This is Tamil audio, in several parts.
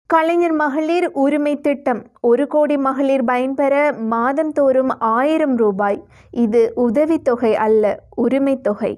கலைஞர் மகளிர் உரிமை திட்டம் ஒரு கோடி மகளிர் பயன்பெற மாதந்தோறும் ஆயிரம் ரூபாய் இது உதவித்தொகை அல்ல உரிமைத் தொகை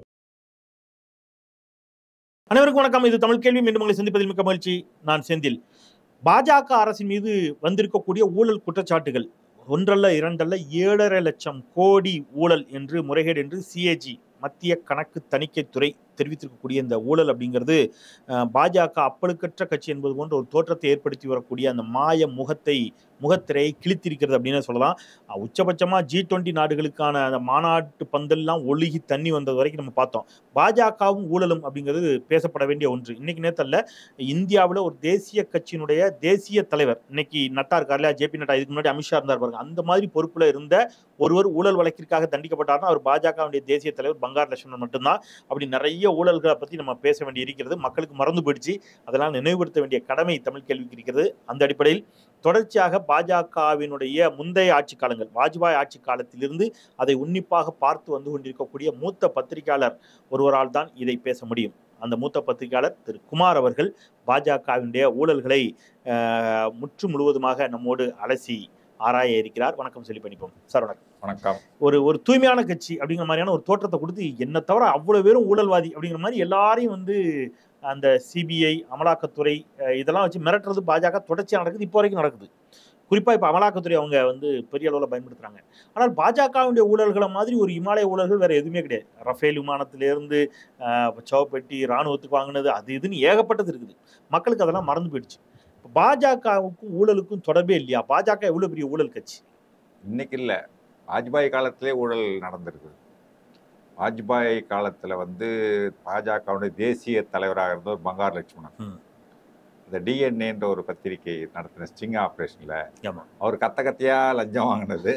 அனைவருக்கும் வணக்கம் இது தமிழ் கேள்வி மீண்டும் உங்களை சந்திப்பதில் மிக்க மகிழ்ச்சி நான் செந்தில் பாஜக அரசின் மீது வந்திருக்கக்கூடிய ஊழல் குற்றச்சாட்டுகள் ஒன்றல்ல இரண்டல்ல ஏழரை லட்சம் கோடி ஊழல் என்று முறைகேடு என்று சிஏஜி மத்திய கணக்கு தணிக்கைத்துறை தெரிவித்திருக்கக்கூடிய இந்த ஊழல் அப்படிங்கிறது அஹ், பாஜக அப்பழுக்கற்ற கட்சி என்பது போன்ற ஒரு தோற்றத்தை ஏற்படுத்தி வரக்கூடிய அந்த மாய முகத்தை முகத்திரையை கிழித்திருக்கிறது அப்படின்னு சொல்லலாம் அஹ், உச்சபட்சமா ஜி டுவெண்ட்டி நாடுகளுக்கான அந்த மாநாட்டு பந்தல்லாம் ஒழுகி தண்ணி வந்தது வரைக்கும் நம்ம பார்த்தோம் பாஜகவும் ஊழலும் அப்படிங்கிறது பேசப்பட வேண்டிய ஒன்று இன்னைக்கு நேத்தல்ல இந்தியாவில் ஒரு தேசிய கட்சியினுடைய தேசிய தலைவர் இன்னைக்கு நட்டா இருக்கார் இல்லையா ஜேபி நட்டா இதுக்கு முன்னாடி அமித்ஷா இருந்தார் பாருங்க அந்த மாதிரி பொறுப்புல இருந்த ஒருவர் ஊழல் வழக்கிற்காக தண்டிக்கப்பட்டார்னா அவர் பாஜகவுடைய தேசிய தலைவர் பங்கார் லட்சுமணன் மட்டும்தான் அப்படி நிறைய ஊழல்களை பத்தி நம்ம பேச வேண்டி இருக்கிறது மக்களுக்கு மறந்து போயிடுச்சு அதெல்லாம் நினைவுபடுத்த வேண்டிய கடமை தமிழ் கேள்விக்கு இருக்கிறது அந்த அடிப்படையில் தொடர்ச்சியாக பாஜகவினுடைய முந்தைய ஆட்சி காலங்கள் வாஜ்பாய் ஆட்சி காலத்திலிருந்து அதை உன்னிப்பாக பார்த்து வந்து கொண்டிருக்கக்கூடிய மூத்த பத்திரிகையாளர் ஒருவரால் தான் இதை பேச முடியும் அந்த மூத்த பத்திரிகையாளர் திரு குமார் அவர்கள் பாஜகவினுடைய ஊழல்களை அஹ், முற்று முழுவதுமாக நம்மோடு அலசி ஆராய இருக்கிறார் வணக்கம் சொல்லி பண்ணிப்போம் சார் வணக்கம் வணக்கம் ஒரு ஒரு தூய்மையான கட்சி அப்படிங்கிற மாதிரியான ஒரு தோற்றத்தை கொடுத்து என்ன தவிர அவ்வளவு பேரும் ஊழல்வாதி அப்படிங்கிற மாதிரி எல்லாரையும் வந்து அந்த சிபிஐ அமலாக்கத்துறை அஹ், இதெல்லாம் வச்சு மிரட்டுறது பாஜக தொடர்ச்சியாக நடக்குது இப்போ வரைக்கும் நடக்குது குறிப்பா இப்ப அமலாக்கத்துறை அவங்க வந்து பெரிய அளவில் பயன்படுத்துறாங்க ஆனால் பாஜகவுடைய ஊழல்களை மாதிரி ஒரு இமாலய ஊழல்கள் வேற எதுவுமே கிடையாது ரஃபேல் விமானத்திலிருந்து அஹ், சவப்பெட்டி ராணுவத்துக்கு வாங்கினது அது இதுன்னு ஏகப்பட்டது இருக்குது மக்களுக்கு அதெல்லாம் மறந்து போயிடுச்சு இப்ப பாஜகவுக்கும் ஊழலுக்கும் தொடர்பே இல்லையா பாஜக எவ்வளவு பெரிய ஊழல் கட்சி இன்னைக்கு இல்ல வாஜ்பாய் காலத்திலே ஊழல் நடந்திருக்கு வாஜ்பாய் காலத்துல வந்து பாஜகவுடைய தேசிய தலைவராக இருந்தவர் பங்கார் லட்சுமணன் ம். இந்த டிஎன்ஏன்ற ஒரு பத்திரிகை நடத்தின ஸ்டிங் ஆபரேஷன்ல ஆமா அவர் கத்த கத்தையா லஞ்சம் வாங்கினது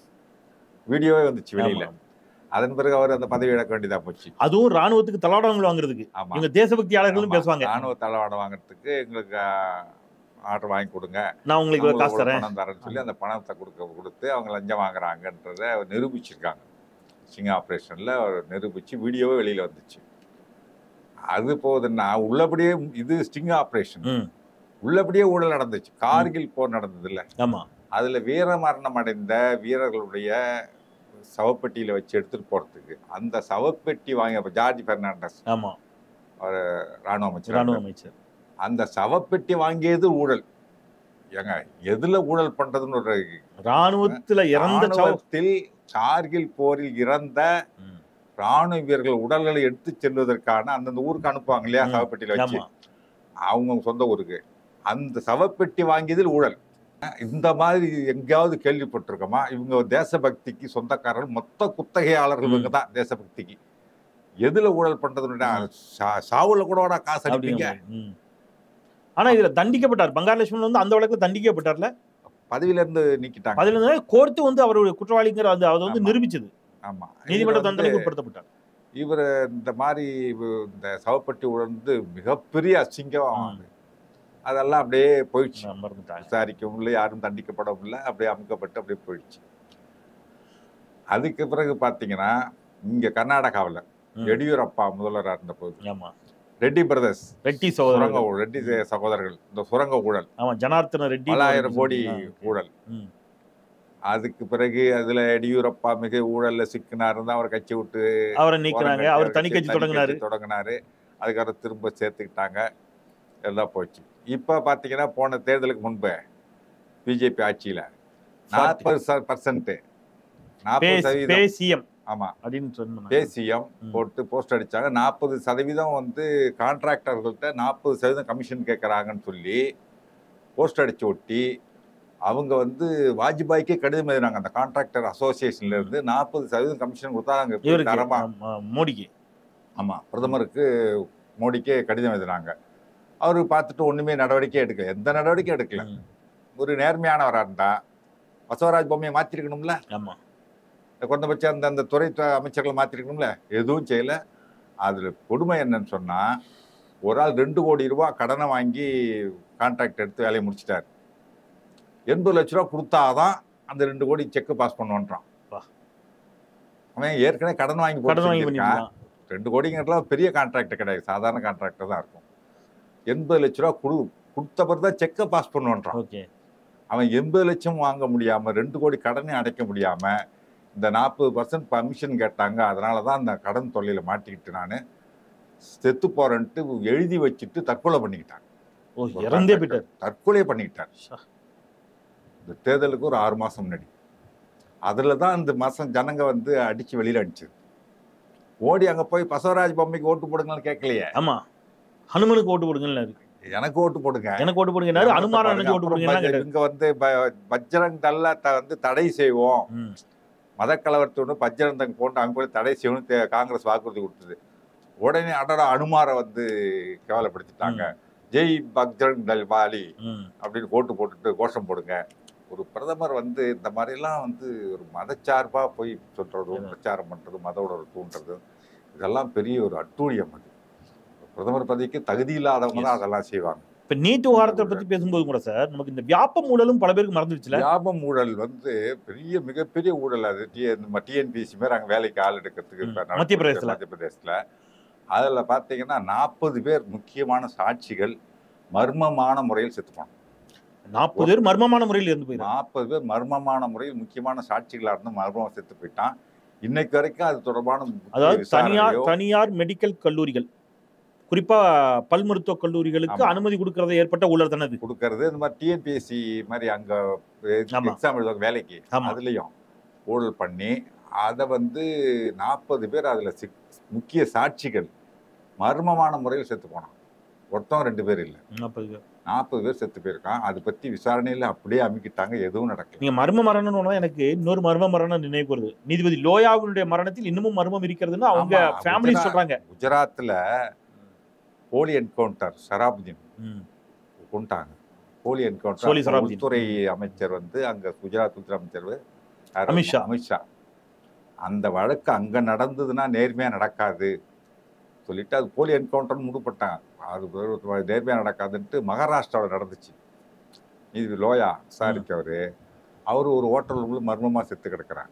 வீடியோவே வந்துச்சு வெளியில ஆமா. அதன் பிறகு அவர் அந்த பதவி இழக்க வேண்டியதா போச்சு அதுவும் ராணுவத்துக்கு தளவாடங்கள் வாங்குறதுக்கு ஆமா இவங்க தேசபக்தியாளர்களும் ஆமா. பேசுவாங்க ராணுவ தளவாடம் வாங்குறதுக்கு எங்களுக்கு ஆர்டர் வாங்கி கொடுங்க நான் உங்களுக்கு இவ்வளவு காசு அவங்களுக்கு தரேன் பணம் தரேன்னு சொல்லி அந்த பணத்தை கொடுக்க கொடுத்து அவங்க லஞ்சம் வாங்குறாங்கன்றத நிரூபிச்சிருக்காங்க ஸ்டிங் ஆப்ரேஷனில் நிரூபிச்சு வீடியோவே வெளியில் வந்துச்சு அது போகுதுன்னா உள்ளபடியே இது ஸ்டிங் ஆப்ரேஷன் ம், உள்ளபடியே ஊழல் நடந்துச்சு கார்கில் போர் நடந்தது இல்ல ஆமா அதுல வீர மரணம் அடைந்த வீரர்களுடைய சவப்பெட்டியில வச்சு எடுத்துட்டு போறதுக்கு அந்த சவப்பெட்டி வாங்கி அப்ப ஜார்ஜ் பெர்னாண்டஸ் ஆமா ராணுவ அமைச்சர் ராணுவ அமைச்சர் அந்த சவப்பெட்டி வாங்கியது ஊழல் ஏங்க எதுல ஊழல் பண்றதுன்னு ஒரு ராணுவத்துல இறந்த சவ ராணுவத்தில் கார்கில் போரில் இறந்த ம், ராணுவ வீரர்கள் உடல்களை எடுத்து செல்வதற்கான அந்தந்த ஊருக்கு அனுப்புவாங்க இல்லையா ம். சவப்பெட்டியில வச்சு ஆமா அவங்க சொந்த ஊருக்கு அந்த சவப்பெட்டி வாங்கியதில் ஊழல் இந்த மாதிரி எங்கேயாவது கேள்விப்பட்டிருக்கோமா இவங்க தேசபக்திக்கு சொந்தக்காரர்கள் மொத்த குத்தகையாளர்கள் ம். இவங்க தான் தேசபக்திக்கு எதுல ஊழல் பண்றதுன்னு ம். சா- சாவுல கூட வாடா காசு அடிப்பீங்க அப்படிங்கிற ம். ஆனா இதுல தண்டிக்கப்பட்டார் பங்கார் லட்சுமணன் வந்து அந்த வழக்குல தண்டிக்கப்பட்டார்ல பதவியில இருந்து நீக்கிட்டாங்க அதுல இருந்து கோர்த்து வந்து அவருடைய குற்றவாளிங்கிற அது அதை வந்து ஆமா. நிரூபிச்சது ஆமா நீதிமன்ற இவர் வந்து தண்டனைக்கு உட்படுத்தப்பட்டார் இவர் இந்த மாதிரி இவ- இந்த சவப்பெட்டி ஊழல் வந்து மிகப்பெரிய அசிங்கம் ம். அது. அதெல்லாம் அப்படியே போயிடுச்சு நான் மறந்துட்டாங்க விசாரிக்கவும் இல்லை யாரும் தண்டிக்கப்படவும் இல்லை அப்படியே அமுக்கப்பட்டு அப்படியே போயிடுச்சு அதுக்கு பிறகு பார்த்தீங்கன்னா இங்க கர்நாடகாவில் ம். எடியூரப்பா முதல்வராக இருந்த போது ஆமா ரெட்டி பிரதர்ஸ் ரெட்டி சுரங்க சகோதரர் ஊழல் ரெட்டி சகோதரர்கள் இந்த சுரங்க ஊழல் ஆமா ஜனார்த்தன ரெட்டி பலாயிரம் கோடி ஆ, ஊழல் ம். அதுக்கு பிறகு அதுல எடியூரப்பா மிக ஊழல்ல சிக்கினாரு தான் அவர் கட்சி விட்டு அவரை நீக்குறாங்க ஓரம் அவர் கட்டி தனி கட்சி தனி தொடங்கினாரு கட்சி தொடங்கினாரு அதுக்கப்புறம் திரும்ப சேர்த்துக்கிட்டாங்க எல்லாம் போச்சு இப்ப பாத்தீங்கன்னா போன தேர்தலுக்கு முன்பு பிஜேபி ஆட்சியில நாற்பது பர்சன்ட் நாற்பது சதவீதம் பேசியம் ஆமா அப்படின்னு சொன்னாங்க தேசியம் ம். போட்டு போஸ்ட் அடிச்சாங்க நாற்பது சதவீதம் வந்து கான்ட்ராக்டர்கள்ட்ட நாற்பது சதவீதம் கமிஷன் கேட்கறாங்கன்னு சொல்லி போஸ்ட் அடிச்சு ஒட்டி அவங்க வந்து வாஜ்பாய்க்கே கடிதம் எழுதினாங்க அந்த கான்ட்ராக்டர் அசோசியேஷன்ல இருந்து நாற்பது சதவீதம் கமிஷன் கொடுத்தாங்க இவருக்கு தரமா ஆமா, மோடிக்கு ஆமா பிரதமருக்கு மோடிக்கே கடிதம் எழுதினாங்க அவரு பார்த்துட்டு ஒண்ணுமே நடவடிக்கை எடுக்கல எந்த நடவடிக்கையும் எடுக்கல ம், ஒரு நேர்மையானவரா இருந்தா பசவராஜ் பொம்மையை மாத்திருக்கணும்ல ஆமா குறைந்தபட்சம் அந்த அந்த துறை த- அமைச்சர்களை மாத்திருக்கணும்ல எதுவும் செய்யல அதுல கொடுமை என்னன்னு சொன்னா ஒரு ஆள் ரெண்டு கோடி ரூபாய் கடனை வாங்கி கான்ட்ராக்ட் எடுத்து வேலையை முடிச்சிட்டாரு எண்பது லட்ச ரூபா கொடுத்தாதான் அந்த ரெண்டு கோடி செக் பாஸ் பண்ணுவான்றான் வா. அவன் ஏற்கனவே கடன் வாங்கி போட்டு கடன் வாங்கி செஞ்சிருக்கான். பண்ணிருக்கலாம் ரெண்டு கோடிங்கிறதுலாம் பெரிய கான்ட்ராக்ட் கிடையாது சாதாரண கான்ட்ராக்டர் தான் இருக்கும் எண்பது லட்ச ரூபா கொடு கொடுத்த பிறகு தான் செக்கை பாஸ் பண்ணுவான்றான் ஓகே அவன் எண்பது லட்சம் வாங்க முடியாம ரெண்டு கோடி கடனை அடைக்க முடியாம இந்த நாற்பது பர்சன்ட் பர்மிஷன் கேட்டாங்க அதனால தான் அந்த கடன் தொல்லையில மாட்டிக்கிட்டு நான் செத்து போறேன்ட்டு எழுதி வச்சுட்டு தற்கொலை பண்ணிக்கிட்டான் ஓ இறந்தே போயிட்டார் தற்கொலை பண்ணிக்கிட்டார் ஷா. இந்த தேர்தலுக்கு ஒரு ஆறு மாசம் முன்னாடி அதுல தான் இந்த மாசம் ஜனங்க வந்து அடிச்சு வெளியில அடிச்சது ஓடி அங்க போய் பசவராஜ் பொம்மைக்கு ஓட்டு போடுங்கன்னு கேட்கலையே ஆமா ஹனுமனுக்கு ஓட்டு போடுங்கன்னு எனக்கு ஓட்டு போடுங்க எனக்கு ஓட்டு போடுங்கன்னாரு அனுமாரம் நினைச்சு ஓட்டு அப்புறம் போடுங்கன்னா கேட்டாரு இவங்க வந்து ப- பஜ்ரங் தல்ல த- வந்து தடை செய்வோம் ம். மத கலவரத்தோடு பஜ்ரங் தங் போன்ற அமைப்புகளை தடை செய்யணும்னு தே- காங்கிரஸ் வாக்குறுதி கொடுத்தது உடனே அடடா அனுமாரை வந்து கேவலப்படுத்திட்டாங்க ஜெய் பஜ்ரங் தல் வாலி ம். அப்படின்னு ஓட்டு போட்டுட்டு கோஷம் போடுங்க ஒரு பிரதமர் வந்து இந்த மாதிரிலாம் வந்து ஒரு மதச்சார்பா போய் சொல்றதும் பிரச்சாரம் பண்றதும் மத உணர்வு தூண்டுறதும் இதெல்லாம் பெரிய ஒரு அட்டூழியம் அது பிரதமர் பதவிக்கு தகுதி இல்லாதவங்க தான் Yes. அதெல்லாம் செய்வாங்க இப்ப நீட் விவகாரத்தை பத்தி பேசும்போது கூட சார் நமக்கு இந்த வியாப ஊழலும் பல பேருக்கு மறந்துடுச்சுல லாபம் ஊழல் வந்து பெரிய மிகப்பெரிய ஊழல் அது டிஎன்பிசி மாதிரி அங்கே வேலைக்கு ஆள் எடுக்கிறதுக்கு ம். இப்ப நடக்குது மத்திய பிரதேசத்துல. மத்திய பிரதேசத்துல அதில் பார்த்தீங்கன்னா நாற்பது பேர் முக்கியமான சாட்சிகள் மர்மமான முறையில் செத்து போனாங்க நாற்பது பேர் மர்மமான முறையில் இருந்து போயிடும் நாற்பது பேர் மர்மமான முறையில் முக்கியமான சாட்சிகளாக இருந்து மர்மம் செத்து போயிட்டான் இன்னைக்கு வரைக்கும் அது தொடர்பான முக்கிய அதாவது தனியார் விசாரணையோ தனியார் மெடிக்கல் கல்லூரிகள் குறிப்பா பல் மருத்துவ கல்லூரிகளுக்கு ஆமா. அனுமதி கொடுக்கறத ஏற்பட்ட ஊழல் தானே அது கொடுக்கறது இந்த மாதிரி டிஎன்பிஎஸ்சி மாதிரி அங்க ஆமா. எக்ஸாம் எழுதுவாங்க வேலைக்கு ஆமா. அதுலயும் ஊழல் பண்ணி அதை வந்து நாற்பது பேர் அதுல சிக்- முக்கிய சாட்சிகள் மர்மமான முறையில் செத்து போனான் ஒருத்தவங்க ரெண்டு பேர் இல்லை நாற்பது பேர் நாற்பது பேர் செத்து போயிருக்கான் அதை பத்தி விசாரணையில அப்படியே அமுக்கிட்டாங்க எதுவும் நடக்கல நீங்க மர்ம மரணம்னு உடனே எனக்கு இன்னொரு மர்ம மரணம் நினைவு வருது நீதிபதி லோயாவினுடைய மரணத்தில் இன்னமும் மர்மம் இருக்கிறதுன்னு அவங்க ஆமா, ஃபேமிலி குஜரா- சொல்றாங்க குஜராத்ல போலி என்கவுண்டர் சராபுதீன் ம். கொண்டாங்க போலி சோலி என்கவுண்டர் சராபுதீன். உள்துறை அமைச்சர் வந்து அங்க குஜராத் உள்துறை அமைச்சர் யாரு? அமித்ஷா. அமித்ஷா அந்த வழக்கு அங்க நடந்ததுன்னா நேர்மையா நடக்காது சொல்லிட்டு அது போலி என்கவுண்டர்னு முடிப்பட்டாங்க அது ஒரு நேர்மையா நடக்காதுன்ட்டு மகாராஷ்டிராவில் நடந்துச்சு இது லோயா விசாரிச்சவரு அவர் ஒரு ஹோட்டலுக்குள்ள மர்மமா செத்து கிடக்குறாங்க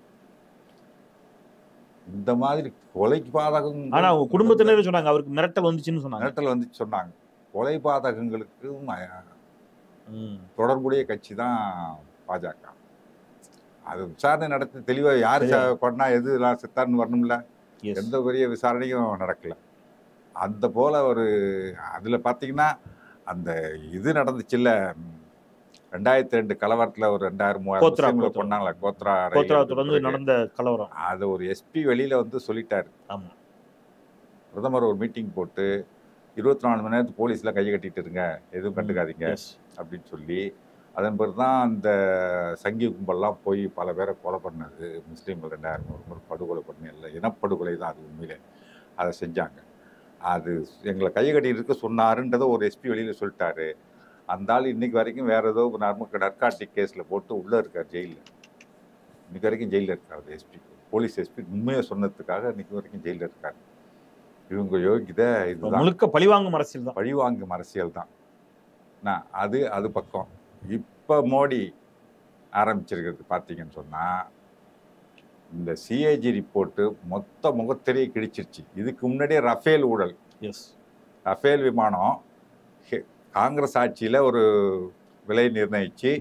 இந்த மாதிரி கொலைக்கு பாதகம் ஆனா அவங்க குடும்பத்தினர் சொன்னாங்க அவருக்கு மிரட்டல் வந்துச்சுன்னு சொன்னாங்க மிரட்டல் வந்து சொன்னாங்க கொலை பாதகங்களுக்கும் அஹ், ம். தொடர்புடைய கட்சி தான் பாஜக அது விசாரணை நடத்தி தெளிவா யார் ச- கொன்னா எது எல்லாம் செத்தான்னு வரணும்ல Yes. எந்த பெரிய விசாரணையும் நடக்கல அந்த போல ஒரு அதுல பாத்தீங்கன்னா அந்த இது நடந்துச்சுல்ல ம், ரெண்டாயிரத்தி ரெண்டு கலவரத்துல ஒரு ரெண்டாயிரம் மூவாயிரம் கோத்ரா, முஸ்லீம்களை கோத்ரா. கொன்னாங்களே கோத்ரா கோத்ரா ரயில் தொடர்ந்து பிறகு. நடந்த கலவரம் அது ஒரு எஸ்பி வெளியில வந்து சொல்லிட்டாரு ஆமா பிரதமர் ஒரு மீட்டிங் போட்டு இருபத்தி நாலு மணி நேரத்துக்கு போலீஸ்லாம் கை கட்டிட்டு இருங்க எதுவும் கண்டுக்காதீங்க Yes. அப்படின்னு சொல்லி அதன் பிறகு தான் அந்த சங்கி கும்பல்லாம் போய் பல பேரை கொலை பண்ணது முஸ்லீம்கள் ரெண்டாயிரம் ஒரு முறை படுகொலை பண்ணி இல்லை இனப்படுகொலை தான் அது உண்மையிலே அதை செஞ்சாங்க அது எங்களை கை கட்டி இருக்க சொன்னாருன்றதை ஒரு எஸ்பி வெளியில் சொல்லிட்டாரு அந்த ஆள் இன்னைக்கு வரைக்கும் வேற ஏதோ நர்ம நர்காட்டிக் கேஸில் போட்டு உள்ளே இருக்கார் ஜெயிலில் இன்னைக்கு வரைக்கும் ஜெயிலில் இருக்கார் அந்த எஸ்பி போலீஸ் எஸ்பி உண்மையை சொன்னதுக்காக இன்னைக்கு வரைக்கும் ஜெயிலில் இருக்கார் இவங்க யோகிதை இதுதான் முழுக்க பழிவாங்கும் அரசியல் தான் பழிவாங்கும் அரசியல் தான் நான் அது அது பக்கம் இப்போ மோடி ஆரம்பிச்சிருக்கிறது பார்த்தீங்கன்னு சொன்னால் இந்த சிஏஜி ரிப்போர்ட்டு மொத்த முகத்திரையை கிழிச்சிருச்சு இதுக்கு முன்னாடியே ரஃபேல் ஊழல் எஸ் ரஃபேல் விமானம் ஹெ- காங்கிரஸ் ஆட்சியில் ஒரு விலை நிர்ணயிச்சு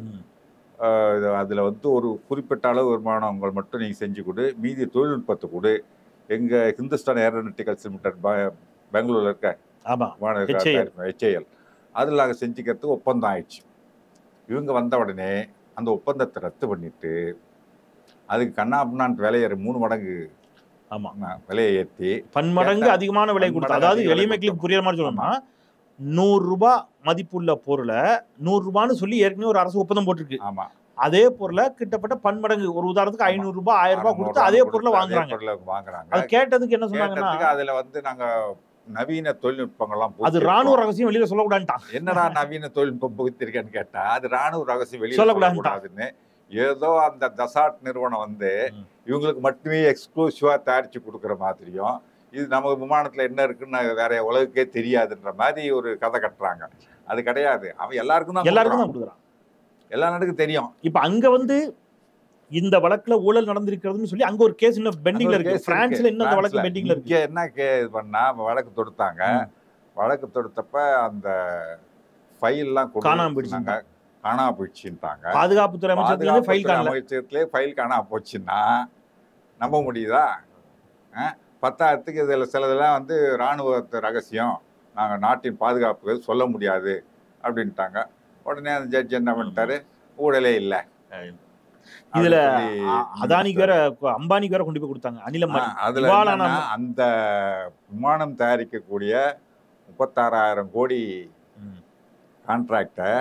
அதில் வந்து ஒரு குறிப்பிட்ட அளவு விமானங்கள் மட்டும் நீங்கள் செஞ்சு கொடு மீதி தொழில்நுட்பத்தை கொடு எங்கள் ஹிந்துஸ்தான் ஏரோநாட்டிக்கல்ஸ் லிமிடெட் பெங்களூரில் இருக்க ஆமா விமான HAL. ஹெச்ஏஎல் அதில் நாங்கள் செஞ்சுக்கிறதுக்கு ஒப்பந்தம் ஆயிடுச்சு இவங்க வந்த உடனே அந்த ஒப்பந்தத்தை ரத்து பண்ணிட்டு அதுக்கு கண்ணாபின்னான்ட்டு விலையை மூணு மடங்கு ஆமா ம- விலையை ஏற்றி பன்மடங்கு கேட்டா- அதிகமான விலை கொடுத்து பன்மடங்கு அதாவது அதிக விலை எளிய மக்களுக்கு கொடுத்தோம். புரியுற மாதிரி சொல்லணும்னா நூறு ரூபாய் மதிப்புள்ள பொருளை நூறு ரூபான்னு சொல்லி ஏற்கனவே ஒரு அரசு ஒப்பந்தம் போட்டிருக்கு ஆமாம் அதே பொருளை கிட்டத்தட்ட பன்மடங்கு ஒரு உதாரணத்துக்கு ஆமா. ஐநூறு ரூபாய் ஆயிரம் ரூபாய் கொடுத்து அதே பொருளை வாங்குறாங்க பொருளை வாங்குறாங்க அது கேட்டதுக்கு என்ன சொன்னாங்கன்னா கேட்டதுக்கு அதுல வந்து நாங்க நவீன தொழில்நுட்பங்கள்லாம் அது பூர்த்தி ராணுவ இருக்கோம். ரகசியம் வெளியில சொல்லக்கூடாதுட்டான் என்னடா நவீன தொழில்நுட்பம் புகுத்திருக்கேன்னு கேட்டா அது ராணுவ ரகசியம் வெளியே சொல்லக்கூடாதுன்ட்டான். சொல்லக்கூடாதுன்னு ஏதோ அந்த தசாட் நிறுவனம் வந்து ம். இவங்களுக்கு மட்டுமே எக்ஸ்க்ளூசிவா தயாரிச்சு கொடுக்குற மாதிரியும் இது நம்ம விமானத்துல என்ன இருக்குன்னு வேற உலகுக்கே தெரியாதுன்ற மாதிரி ஒரு கதை கட்டுறாங்க அது கிடையாது அவன் எல்லாருக்கும் தான் எல்லாருக்கும் கொடுக்குறான். தான் கொடுக்குறான் எல்லா நாட்டுக்கும் தெரியும் இப்ப அங்க வந்து இந்த வழக்குல ஊழல் நடந்திருக்கிறதுன்னு சொல்லி அங்க ஒரு கேஸ் இன்னும் பெண்டிங்ல அது ஒரு இருக்கு case பிரான்ஸ்ல இன்னும் அந்த வழக்கு பிரான்ஸ்ல. பெண்டிங்ல இருக்கு இங்க என்ன கே இது பண்ணா வழக்கு தொடுத்தாங்க ம். வழக்கு தொடுத்தப்ப அந்த ஃபைல்லாம் காணாம கொடுத்தாங்க காணாம போயிடுச்சுட்டாங்க பாதுகாப்புத்துறை அமைச்சகத்துல இருந்து ஃபைல் காணல அமைச்சகத்திலே ஃபைல் காணாம போச்சுன்னா நம்ப முடியுதா அஹ், பத்தாயிரத்துக்கு இதில் சிலதெல்லாம் வந்து இராணுவத்து ரகசியம் நாங்கள் நாட்டின் பாதுகாப்பு சொல்ல முடியாது அப்படின்ட்டாங்க உடனே அந்த ஜட்ஜ் என்ன பண்ணிட்டாரு ஊழலே இல்லை இதுல அப்படின்னு சொல்லி அ- அதானிக்கு வேற அம்பானிக்கு வேற கொண்டு போய் கொடுத்தாங்க அனில் ஆ, அம்பானி அதுல திவாலான என்னன்னா, அந்த விமானம் தயாரிக்கக்கூடிய முப்பத்தாறாயிரம் கோடி ம். கான்ட்ராக்டை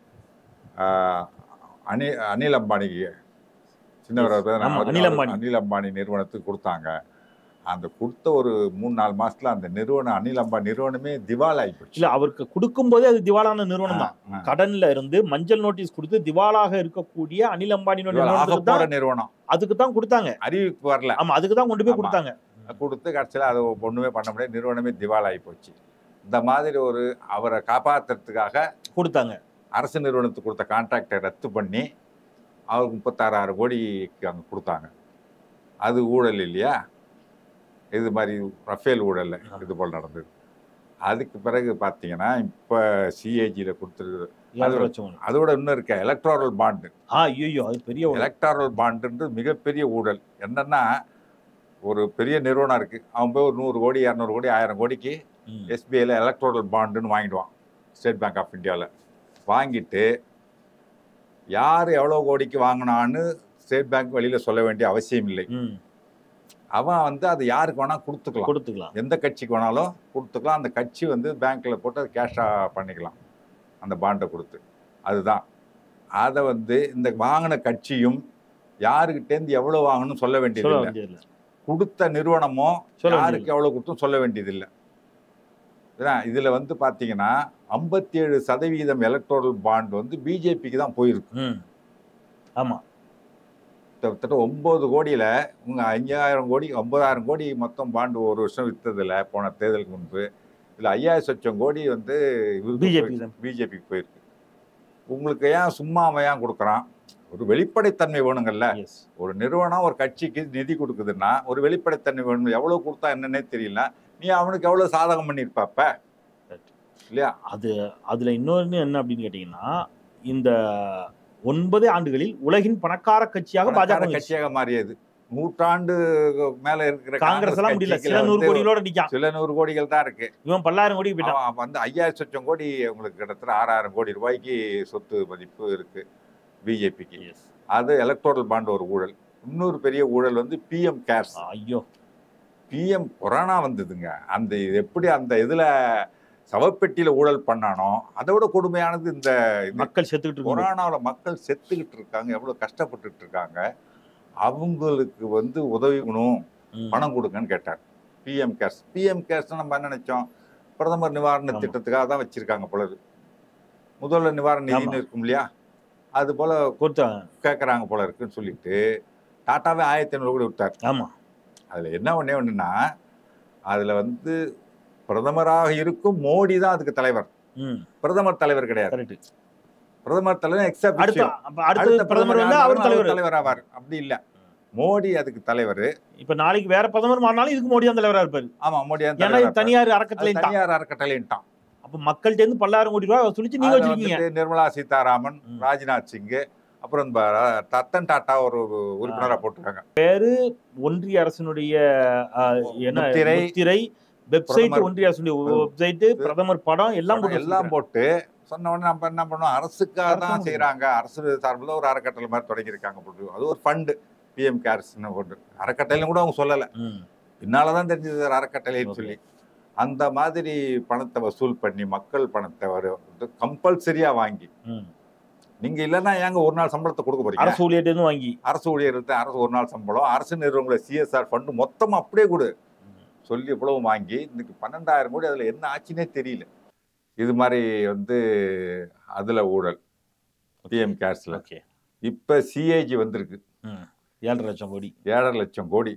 அனி அனில் அம்பானிக்கு சின்னவர் Yes. பேர் ஆமா, அவர் அனில் அம்பானி. அனில் அம்பானி நிறுவனத்துக்கு கொடுத்தாங்க அந்த கொடுத்த ஒரு மூணு நாலு மாசத்துல அந்த நிறுவனம் அனில் அம்பானி நிறுவனமே திவால் ஆகி போச்சு இல்ல அவருக்கு கொடுக்கும் போதே அது திவாலான நிறுவனம் தான் ஆ, ஆ. கடன்ல இருந்து மஞ்சள் நோட்டீஸ் கொடுத்து திவாலாக இருக்கக்கூடிய அனில் அம்பானி திவால் நிறுவனத்துக்கு ஆகப்போற தான் நிறுவனம் அதுக்கு தான் கொடுத்தாங்க அறிவிப்பு வரல ஆமா அதுக்கு தான் கொண்டு போய் ஆமா. கொடுத்தாங்க கொடுத்து கடைசியில் அதை ஒண்ணுமே பண்ண முடியாது நிறுவனமே திவால் ஆகி போச்சு இந்த மாதிரி ஒரு அவரை காப்பாத்துறதுக்காக கொடுத்தாங்க அரசு நிறுவனத்துக்கு கொடுத்த கான்ட்ராக்டை ரத்து பண்ணி அவருக்கு முப்பத்தாறாயிரம் கோடிக்கு அங்கே கொடுத்தாங்க அது ஊழல் இல்லையா இது மாதிரி ரஃபேல் ஊழல் இது போல் நடந்தது அதுக்கு பிறகு பார்த்தீங்கன்னா இப்போ சிஏஜியில் கொடுத்துருக்கு ஏழரை லட்சம் அதோட இன்னும் இருக்க எலக்ட்ராரல் பாண்டு ஆ ஐயோ அது பெரிய ஒரு- எலக்ட்ராரல் பாண்டுன்றது மிகப்பெரிய ஊழல் என்னன்னா ஒரு பெரிய நிறுவனம் இருக்கு அவன் போய் ஒரு நூறு கோடி இரநூறு கோடி ஆயிரம் கோடிக்கு ம். எஸ்பிஐல எலக்ட்ரோரல் பாண்டுன்னு வாங்கிடுவான் ஸ்டேட் பேங்க் ஆஃப் இந்தியாவில் வாங்கிட்டு யார் எவ்வளோ கோடிக்கு வாங்கினான்னு ஸ்டேட் பேங்க் வெளியில் சொல்ல வேண்டிய அவசியம் இல்லை ம். அவன் வந்து அதை யாருக்கு வேணால் கொடுத்துக்கலாம் கொடுத்துக்கலாம் எந்த கட்சிக்கு வேணாலும் கொடுத்துக்கலாம் அந்த கட்சி வந்து பேங்க்ல போட்டு அதை கேஷாக பண்ணிக்கலாம் அந்த பாண்டை கொடுத்து அதுதான் அதை வந்து இந்த வாங்கின கட்சியும் யாருக்கிட்டேருந்து எவ்வளோ வாங்கணும்னு சொல்ல வேண்டியது சொல்ல இல்லை வேண்டியதில்லை கொடுத்த நிறுவனமோ சொல்ல யாருக்கு வேண்டியதில்லை எவ்வளோ கொடுத்தும் சொல்ல வேண்டியதில்லை இதான் இதில் வந்து பார்த்தீங்கன்னா ஐம்பத்தி ஏழு சதவீதம் எலக்ட்ரோரல் பாண்ட் வந்து பிஜேபிக்கு தான் போயிருக்கு ம் ஆமா கிட்டத்தட்ட ஒம்பது கோடியில் உங்கள் ஐயாயிரம் கோடி ஒன்பதாயிரம் கோடி மொத்தம் பாண்டு ஒரு வருஷம் விற்றதில்ல போன தேர்தலுக்கு முன்பு இதில் ஐயாயிரம் லட்சம் கோடி வந்து BJP தான். பிஜேபிக்கு போயிருக்கு உங்களுக்கு ஏன் சும்மா அவன் ஏன் கொடுக்குறான் ஒரு வெளிப்படைத்தன்மை வேணுங்கல்ல எஸ் ஒரு நிறுவனம் ஒரு கட்சிக்கு நிதி கொடுக்குதுன்னா ஒரு வெளிப்படைத்தன்மை வேணும் எவ்வளோ கொடுத்தா என்னன்னே தெரியல நீ அவனுக்கு எவ்வளோ சாதகம் பண்ணியிருப்பாப்ப Right. இல்லையா அது அதுல இன்னொன்னு என்ன அப்படின்னு கேட்டீங்கன்னா இந்த ஒன்பது ஆண்டுகளில் உலகின் பணக்கார கட்சியாக பாஜக பணக்கார வந்துருச்சு. கட்சியாக மாறியது நூற்றாண்டு மேல இருக்கிற காங்கிரஸ் எல்லாம் முடியல கட்சிகளை சில நூறு வந்து கோடிகளோட நிக்கான் சில நூறு கோடிகள் தான் இருக்கு இவன் பல்லாயிரம் கோடிக்கு போயிட்டான் அவன் வந்து ஐயாயிரம் லட்சம் கோடி உங்களுக்கு கிட்டத்தட்ட ஆறாயிரம் கோடி ரூபாய்க்கு சொத்து மதிப்பு இருக்கு பிஜேபிக்கு Yes. அது எலக்ட்ரோரல் பாண்ட் ஒரு ஊழல் இன்னொரு பெரிய ஊழல் வந்து பிஎம் கேர்ஸ் ஐயோ பிஎம் கொரோனா வந்ததுங்க அந்த இது எப்படி அந்த இதுல சவப்பெட்டியில ஊழல் பண்ணானோ அதை விட கொடுமையானது இந்த இது மக்கள் செத்துக்கிட்டு இருக்காங்க கொரோனாவுல மக்கள் செத்துக்கிட்டு இருக்காங்க எவ்வளவு கஷ்டப்பட்டுட்டு இருக்காங்க அவங்களுக்கு வந்து உதவிக்கணும் பணம் கொடுங்கன்னு கேட்டார் பிஎம் கேர்ஸ் பிஎம் கேர்ஸ் நம்ம என்ன நினைச்சோம் பிரதமர் நிவாரண ஆமா. திட்டத்துக்காக தான் வச்சிருக்காங்க போல இருக்கு. முதல்வர் நிவாரண நிதின்னு ஆமா. இருக்கும் இல்லையா அது போல கொடுத்தாங்க கேட்கறாங்க போல இருக்குன்னு சொல்லிட்டு டாட்டாவே ஆயிரத்தி ஐநூறு கோடி விட்டார் ஆமா அதுல என்ன ஒண்ணே ஒண்ணுன்னா அதுல வந்து பிரதமராக இருக்கும் மோடி தான் அதுக்கு தலைவர் ம் பிரதமர் தலைவர் கிடையாது கரெக்ட் பிரதமர் தலைவர் அடுத்த எக்ஸப்ட் அப்ப அடுத்த பிரதமர் வந்து அவர் தலைவர் தலைவர் ஆவார் அப்படி இல்ல மோடி அதுக்கு தலைவர் இப்ப நாளைக்கு வேற பிரதமர் மாறினாலும் இதுக்கு மோடி தான் தலைவரா இருப்பாரு ஆமா மோடி தான் ஏன்னா தலைவரா இது இருப்பார். தனியார் அது அறக்கட்டளை தான் தனியார் அறக்கட்டளைன்ட்டான் அப்ப மக்கள்கிட்ட இருந்து பல்லாயிரம் கோடி ரூபாய் வசூலிச்சு நீங்க அதுல வச்சிருக்கீங்க வந்துட்டு நிர்மலா சீதாராமன் ம். ராஜ்நாத் சிங் அப்புறம் இந்த ர- ரத்தன் டாட்டா ஒரு உறுப்பினரா போட்டிருக்காங்க ஒன்றிய அரசினுடைய அஹ், என்ன முத்திரை, முத்திரை வெப்சைட் பிரதமர் ஒன்றிய அரசுடைய வெப்சைட் பிரதமர் படம் எல்லாம் போட்டு எல்லாம் போட்டு சொன்ன உடனே நம்ம என்ன பண்ணோம் அரசுக்காக தான் அரசாங்கம். செய்றாங்க அரசு சார்பில் ஒரு அறக்கட்டளை மாதிரி தொடங்கியிருக்காங்க போட்டு அது ஒரு ஃபண்டு பிஎம் கேர்ஸ்னு போட்டு அறக்கட்டளைன்னு கூட அவங்க சொல்லலை ம். பின்னாலதான் தெரிஞ்சது ஒரு அறக்கட்டளைன்னு Okay. சொல்லி அந்த மாதிரி பணத்தை வசூல் பண்ணி மக்கள் பணத்தை வர கம்பல்சரியா வாங்கி ம். நீங்க இல்லைன்னா ஏங்க ஒரு நாள் சம்பளத்தை கொடுக்க போறீங்க அரசு ஊழியர்ட்ட இருந்து வாங்கி அரசு ஊழியர்களுக்கு அரசு ஒரு நாள் சம்பளம் அரசு நிறுவனங்களை சிஎஸ்ஆர் ஃபண்டு மொத்தமா அப்படியே கொடு சொல்லி இவ்வளவு வாங்கி இன்னைக்கு பன்னெண்டாயிரம் கோடி அதுல என்ன ஆச்சுன்னே தெரியல இது மாதிரி வந்து அதுல ஊழல் பிஎம் கேர்ஸ்ல ஓகே இப்ப சிஏஜி வந்திருக்கு ஏழரை லட்சம் கோடி ஏழரை லட்சம் கோடி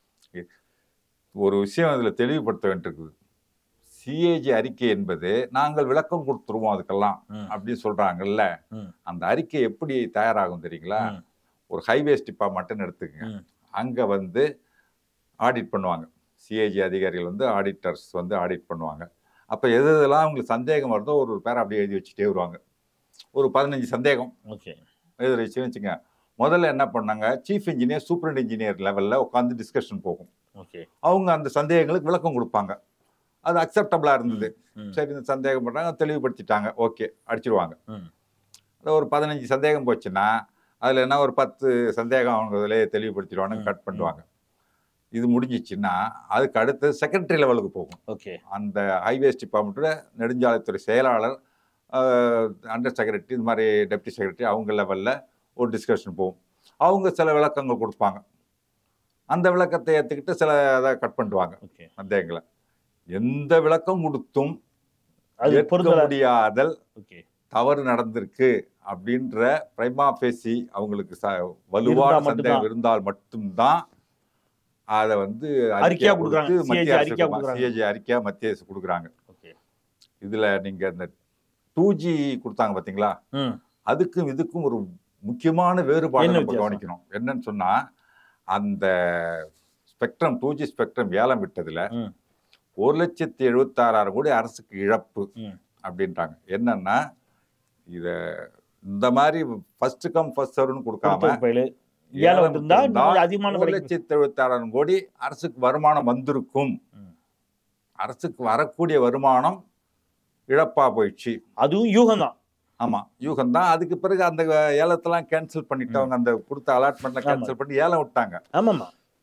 ஒரு விஷயம் இதுல தெளிவுபடுத்த வேண்டியிருக்குது சிஏஜி அறிக்கை என்பது நாங்கள் விளக்கம் கொடுத்துருவோம் அதுக்கெல்லாம் ம். அப்படின்னு சொல்றாங்கல்ல ம். அந்த அறிக்கை எப்படி தயாராகும் தெரியுங்களா ம். ஒரு ஹைவேஸ் டிபார்ட்மெண்ட்னு எடுத்துக்கங்க ம். அங்க வந்து ஆடிட் பண்ணுவாங்க சிஏஜி அதிகாரிகள் வந்து ஆடிட்டர்ஸ் வந்து ஆடிட் பண்ணுவாங்க அப்போ எது எதெல்லாம் அவங்களுக்கு சந்தேகம் வருதோ ஒரு ஒரு பேரை அப்படியே எழுதி வச்சுட்டே வருவாங்க ஒரு பதினஞ்சு சந்தேகம் ஓகே எழுதி வச்சு வச்சுங்க முதல்ல என்ன பண்ணாங்க சீஃப் இன்ஜினியர் சூப்பரண்ட் இன்ஜினியர் லெவலில் உட்காந்து டிஸ்கஷன் போகும் ஓகே அவங்க அந்த சந்தேகங்களுக்கு விளக்கம் கொடுப்பாங்க அது அக்செப்டபிளாக இருந்தது ம். சரி இந்த சந்தேகம் பண்ணுறாங்க தெளிவுபடுத்திட்டாங்க ஓகே அடிச்சிருவாங்க ம். அது ஒரு பதினஞ்சு சந்தேகம் போச்சுன்னா அதில் என்ன ஒரு பத்து சந்தேகம் அவங்க இதிலே தெளிவுபடுத்திடுவாங்க ம், கட் பண்ணுவாங்க இது முடிஞ்சிச்சுன்னா அதுக்கு அடுத்து செக்ரட்டரி லெவலுக்கு போகும் ஓகே அந்த ஹைவேஸ் டிபார்ட்மெண்ட்டோட நெடுஞ்சாலைத்துறை செயலாளர் அண்டர் செக்ரட்டரி இந்த மாதிரி டெப்டி செக்ரட்டரி அவங்க லெவலில் ஒரு டிஸ்கஷன் போகும் அவங்க சில விளக்கங்கள் கொடுப்பாங்க அந்த விளக்கத்தை ஏற்றுக்கிட்டு சில இதை கட் பண்ணுவாங்க ஓகே சந்தேகங்களை எந்த விளக்கம் கொடுத்தும் அது ஏற்க பொருந்தல முடியாதல் ஓகே தவறு நடந்திருக்கு அப்படின்ற பிரைமா பேசி அவங்களுக்கு ச வலுவான இருந்தா சந்தேகம் மட்டும்தான். இருந்தால் மட்டும்தான் அதை வந்து அறிக்கையா கொடுத்து கொடுக்குறாங்க. மத்திய CAG அரசு அறிக்கையா கொடுக்குறாங்க. சிஏஜி அறிக்கையா மத்திய அரசு கொடுக்குறாங்க ஓகே இதுல நீங்க இந்த டூ ஜி கொடுத்தாங்க பாத்தீங்களா ம் அதுக்கும் இதுக்கும் ஒரு முக்கியமான வேறுபாடு என்ன நம்ம வித்தியாசம்? கவனிக்கணும் என்னன்னு சொன்னா அந்த ஸ்பெக்ட்ரம் டூ ஜி ஸ்பெக்ட்ரம் ஏலம் விட்டதுல ம். ஒரு லட்சத்தி எழுபத்தாறாயிரம் கோடி அரசுக்கு இழப்பு ம். அப்படின்றாங்க என்னன்னா இத இந்த மாதிரி ஃபர்ஸ்ட் கம் ஃபர்ஸ்ட் சர்வ்னு கொடுக்காம கொடுத்த பயிலு ஏலம் விட்டிருந்தா விட்டிருந்தா இன்னும் அதிகமான ஒரு விலைக்கு லட்சத்தி எழுபத்தாறாயிரம் கோடி அரசுக்கு வருமானம் வந்திருக்கும் ம். அரசுக்கு வரக்கூடிய வருமானம் இழப்பா போயிடுச்சு அதுவும் யூகம் தான் ஆமா யூகம் தான் அதுக்கு பிறகு அந்த ஏலத்தெல்லாம் கேன்சல் பண்ணிட்டவங்க அந்த கொடுத்த அலாட்மெண்ட்ல ஆமா. கேன்சல் பண்ணி ஏலம் விட்டாங்க ஆமாம்மா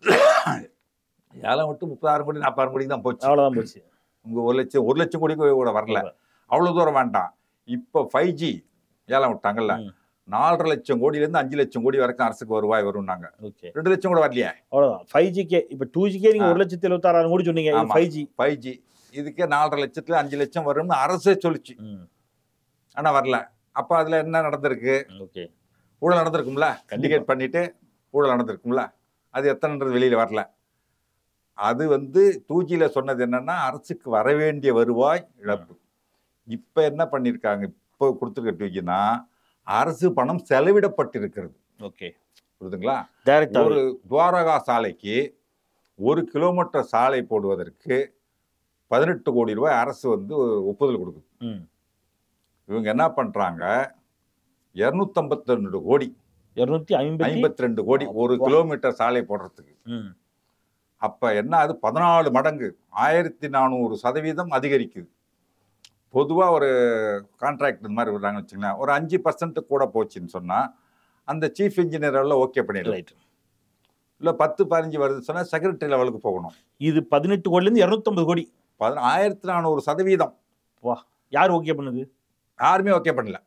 ஏலம் விட்டு முப்பதாயிரம் கோடி நாற்பதாயிரம் கோடி தான் போச்சு அவ்வளவுதான் போச்சு உங்க ஒரு லட்சம் ஒரு லட்சம் கோடி கூட வரல அவ்வளவு தூரம் வேண்டாம் இப்போ ஃபைவ் ஜி ஏலம் விட்டாங்கல்ல ம். நாலரை லட்சம் கோடியில இருந்து அஞ்சு லட்சம் கோடி வரைக்கும் அரசுக்கு வருவாய் வரும்னாங்க ஓகே ரெண்டு லட்சம் கூட வரலையே அவ்வளவுதான் ஃபைவ் ஜிக்கே இப்போ டூ ஜிக்கே நீங்க ஆ. ஒரு லட்சத்தி எழுபத்தாறாயிரம் கோடி சொன்னீங்க ஆமா. ஃபைவ் ஜி ஃபைவ் ஜி இதுக்கே நாலரை லட்சத்துல அஞ்சு லட்சம் வரும்னு அரசே சொல்லுச்சு ஆனா வரல அப்ப அதுல என்ன நடந்திருக்கு ஓகே ஊழல் நடந்திருக்கும்ல கண்டிப்பா. இண்டிகேட் பண்ணிட்டு ஊழல் நடந்திருக்கும்ல அது எத்தனைன்றது வெளியில வரல அது வந்து டூஜியில சொன்னது என்னன்னா அரசுக்கு வர வேண்டிய வருவாய் இழப்பு இப்ப என்ன பண்ணிருக்காங்க இப்போ கொடுத்துருக்க டூஜினா அரசு பணம் செலவிடப்பட்டிருக்கிறது ஓகே புரியுதுங்களா டைரக்டா ஒரு துவாரகா சாலைக்கு ஒரு கிலோமீட்டர் சாலை போடுவதற்கு பதினெட்டு கோடி ரூபாய் அரசு வந்து ஒப்புதல் கொடுக்குது ம் இவங்க என்ன பண்றாங்க இருநூத்தம்பத்தி ரெண்டு கோடி இருநூத்தி ஐம்பத்தி ஐம்பத்தி ரெண்டு கோடி ஒரு அப்பா. கிலோமீட்டர் சாலை போடுறதுக்கு ம் அப்ப என்ன அது பதினாலு மடங்கு ஆயிரத்தி நானூறு சதவீதம் அதிகரிக்குது பொதுவா ஒரு கான்ட்ராக்ட் இந்த மாதிரி விடுறாங்கன்னு வச்சுங்களேன் ஒரு அஞ்சு பர்சன்ட் கூட போச்சுன்னு சொன்னா அந்த சீஃப் இன்ஜினியர் எல்லாம் ஓகே பண்ணிடலாம் ரைட் இல்ல பத்து பதினஞ்சு வருதுன்னு சொன்னா செக்ரட்டரி லெவலுக்கு போகணும் இது பதினெட்டு கோடில இருந்து இருநூத்தம்பது கோடி பதின ஆயிரத்தி நானூறு சதவீதம் யார் ஓகே பண்ணுது யாருமே ஓகே பண்ணல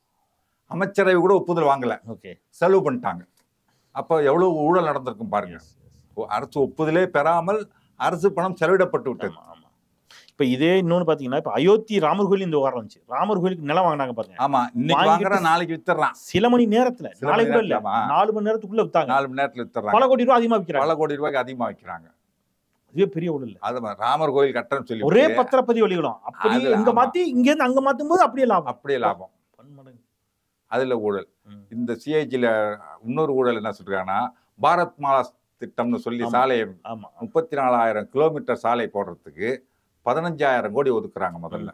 அமைச்சரவை கூட ஒப்புதல் வாங்கல ஓகே செலவு பண்ணிட்டாங்க அப்போ எவ்வளவு ஊழல் நடந்திருக்கும் பாருங்க அரசு ஒப்புதலே பெறாமல் அரசு பணம் செலவிடப்பட்டு விட்டது ஆமா ஆமா இப்ப இதே இன்னொன்னு பாத்தீங்கன்னா இப்ப அயோத்தி ராமர் கோயில் இந்த விவகாரம் இருந்துச்சு ராமர் கோயிலுக்கு நிலம் வாங்கினாங்க பாருங்க ஆமா இன்னைக்கு வாங்கிட்டு- வாங்குற நாளைக்கு வித்துறான் சில மணி நேரத்துல சில நாளை மணி கூட இல்ல நேரத்துல, ஆமா. நாலு மணி நேரத்துக்குள்ள வித்தாங்க நாலு மணி நேரத்துல பல வித்துறாங்க கோடி ரூபாய் அதிகமா விக்கிறாங்க பல கோடி ரூபாய்க்கு அதிகமா வைக்கிறாங்க அதுவே பெரிய ஊழல் இல்ல அது மாதிரி ராமர் கோயில் கட்டணம் சொல்லி ஒரே பத்திரப்பதிவு வெளியிடும் அப்படி அதுல, இங்க ஆமா. மாத்தி இங்க இருந்து அங்க மாத்தும் போது அப்படியே லாபம் அப்படியே லாபம் பன்மடங்கு. அதுல ஊழல் ம். இந்த சிஐஜில இன்னொரு ஊழல் என்ன சொல்றாங்கன்னா பாரத் மாலா திட்டம்னு சொல்லி ஆமா. சாலை ஆமா முப்பத்தி நாலாயிரம் கிலோமீட்டர் சாலை போடுறதுக்கு பதினஞ்சாயிரம் கோடி ஒதுக்குறாங்க முதல்ல